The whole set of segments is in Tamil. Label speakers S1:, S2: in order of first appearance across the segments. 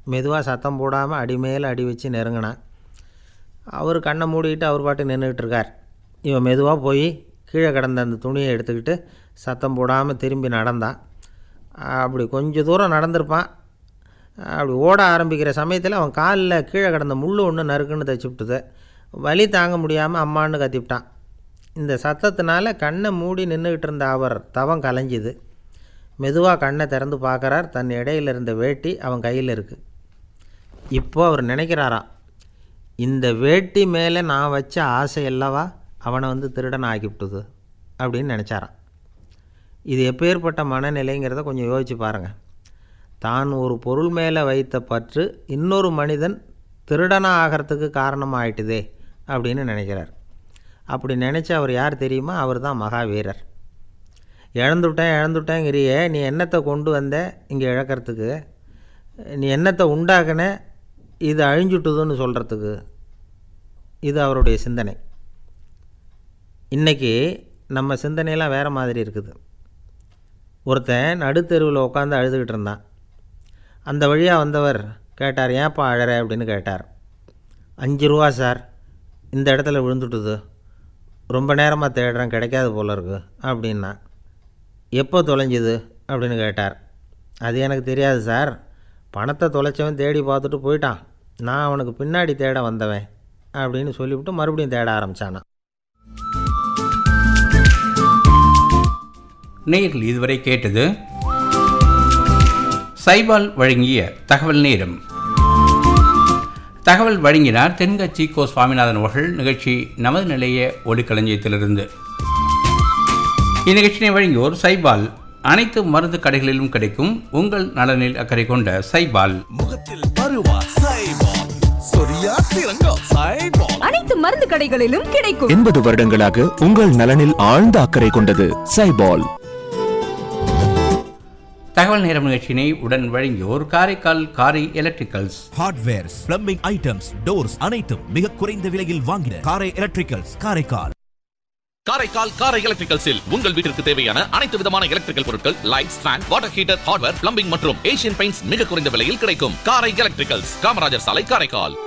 S1: மெதுவாக சத்தம் போடாமல் அடி மேலே அடி வச்சு நெருங்கினான் அவர் கண்ணை மூடிக்கிட்டு அவர் பாட்டு நின்றுக்கிட்டு இருக்கார் இவன் மெதுவாக போய் கீழே கிடந்த அந்த துணியை எடுத்துக்கிட்டு சத்தம் போடாமல் திரும்பி நடந்தான் அப்படி கொஞ்சம் தூரம் நடந்திருப்பான் அப்படி ஓட ஆரம்பிக்கிற சமயத்தில் அவன் காலில் கீழே கிடந்த முள் ஒன்று நறுக்குன்னு தைச்சி விட்டுது வலி தாங்க முடியாமல் அம்மான்னு கத்திவிட்டான் இந்த சத்தத்தினால கண்ணை மூடி நின்றுக்கிட்டு இருந்த அவர் தவம் கலைஞ்சிது மெதுவாக கண்ணை திறந்து பார்க்குறார் தன் இடையில இருந்த வேட்டி அவன் கையில் இருக்குது இப்போ அவர் நினைக்கிறாராம் இந்த வேட்டி மேலே நான் வச்ச ஆசை அல்லவா அவனை வந்து திருடன் ஆக்கிவிட்டுது அப்படின்னு நினச்சாராம் இது எப்பேற்பட்ட மனநிலைங்கிறத கொஞ்சம் யோசிச்சு பாருங்கள் தான் ஒரு பொருள் மேலே வைத்த பற்று இன்னொரு மனிதன் திருடனாக ஆகிறதுக்கு காரணமாயிட்டுதே அப்படின்னு நினைக்கிறார் அப்படி நினச்ச அவர் யார் தெரியுமா அவர் தான் மகாவீரர் இழந்துவிட்டேன் இழந்துவிட்டேங்கிறியே நீ என்னத்தை கொண்டு வந்த இங்கே இழக்கிறதுக்கு நீ என்னத்தை உண்டாக்குன இது அழிஞ்சுட்டுதுன்னு சொல்கிறதுக்கு இது அவருடைய சிந்தனை இன்றைக்கி நம்ம சிந்தனையெல்லாம் வேறு மாதிரி இருக்குது ஒருத்தன் நடுத்தெருவில் உட்காந்து அழுதுகிட்டு இருந்தான் அந்த வழியாக வந்தவர் கேட்டார் ஏன்ப்பா அழற அப்படின்னு கேட்டார் அஞ்சு ரூபா சார் இந்த இடத்துல விழுந்துட்டுது ரொம்ப நேரமாக தேடுறேன் கிடைக்காது போல இருக்கு அப்படின்னா எப்போ தொலைஞ்சுது அப்படின்னு கேட்டார் அது எனக்கு தெரியாது சார் பணத்தை தொலைச்சவன் தேடி பார்த்துட்டு போயிட்டான் நான் அவனுக்கு பின்னாடி தேட வந்தவன் அப்படின்னு சொல்லிவிட்டு மறுபடியும் தேட ஆரம்பித்தானா
S2: நேரில் இதுவரை கேட்டது சைபால் வழங்கிய தகவல் நேரம் தகவல் வழங்கினார் தென்கட்சி கோ சுவாமிநாதன் அவர்கள் நிகழ்ச்சி நமது நிலைய ஒளிக்களஞ்சியத்திலிருந்து இந்நிகழ்ச்சியை வழங்கியோர் சைபால் அனைத்து மருந்து கடைகளிலும் கிடைக்கும் உங்கள் நலனில் அக்கறை கொண்ட சைபால்
S3: முகத்தில் பருவா சைபால் சொரியா சிறங்கா சைபால்
S4: அனைத்து மருந்து கடைகளிலும் கிடைக்கும்
S5: எண்பது வருடங்களாக உங்கள் நலனில் ஆழ்ந்த அக்கறை கொண்டது சைபால்
S2: தகவல் நேரம் நிகழ்ச்சியினை உடன் வழங்கியோர் Karaikal Karai electricals
S3: hardwares plumbing items doors அனைத்தும் மிக குறைந்த விலையில் வாங்கின காரை எலக்ட்ரிக்கல்ஸ் காரைக்கால்
S6: காரைக்கால் காரை எலக்ட்ரிக்கல்ஸில் உங்கள் வீட்டிற்கு தேவையான அனைத்து விதமான எலக்ட்ரிக்கல் பொருட்கள் lights fan water heater hardware plumbing மற்றும் ஏசியன் பெயிண்ட்ஸ் மிக குறைந்த விலையில் கிடைக்கும் காரை எலக்ட்ரிக்கல்ஸ் காமராஜர் சாலை காரைக்கால்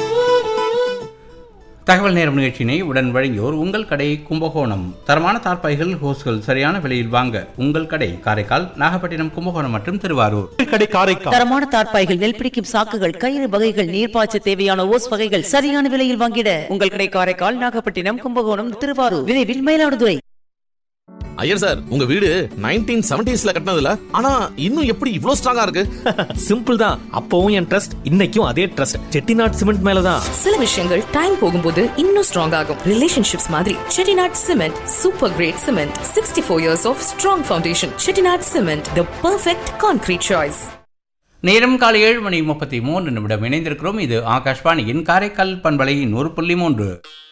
S2: தகவல் நேரம் நிகழ்ச்சியினை உடன் வழங்கியோர் உங்கள் கடை கும்பகோணம் தரமான தார்பாய்கள் ஹோஸ்கள் சரியான விலையில் வாங்க உங்கள் கடை காரைக்கால் நாகப்பட்டினம் கும்பகோணம் மற்றும் திருவாரூர்
S3: கடை காரைக்கால்
S7: தரமான தார்ப்பாய்கள் நெல் பிடிக்கும் சாக்குகள் கயிறு வகைகள் நீர்ப்பாய்ச்ச தேவையான ஓஸ் வகைகள் சரியான விலையில் வாங்கிட உங்கள் கடை காரைக்கால் நாகப்பட்டினம் கும்பகோணம் திருவாரூர் விரைவில் மயிலாடுதுறை
S6: ஐயர் சார் உங்க வீடு நைன்டீன் செவன்டிஸ்ல கட்டினதுல ஆனா இன்னும் எப்படி இவ்ளோ ஸ்ட்ராங்கா இருக்கு
S8: சிம்பிள் தான் அப்பவும் என் ட்ரஸ்ட் இன்னைக்கும் அதே ட்ரஸ்ட் செட்டிநாட் சிமெண்ட் மேலதான்
S4: சில விஷயங்கள் டைம் போகும்போது இன்னும் ஸ்ட்ராங் ஆகும் ரிலேஷன்ஷிப்ஸ் மாதிரி Chettinad cement super great cement sixty four years of strong foundation Chettinad cement the perfect concrete choice
S2: நேரம் காலை ஏழு மணி முப்பத்தி மூன்று நிமிடம் இணைந்திருக்கிறோம் இது ஆகாஷ்வாணியின் காரைக்கால் பண்பலையின் ஒரு புள்ளி மூன்று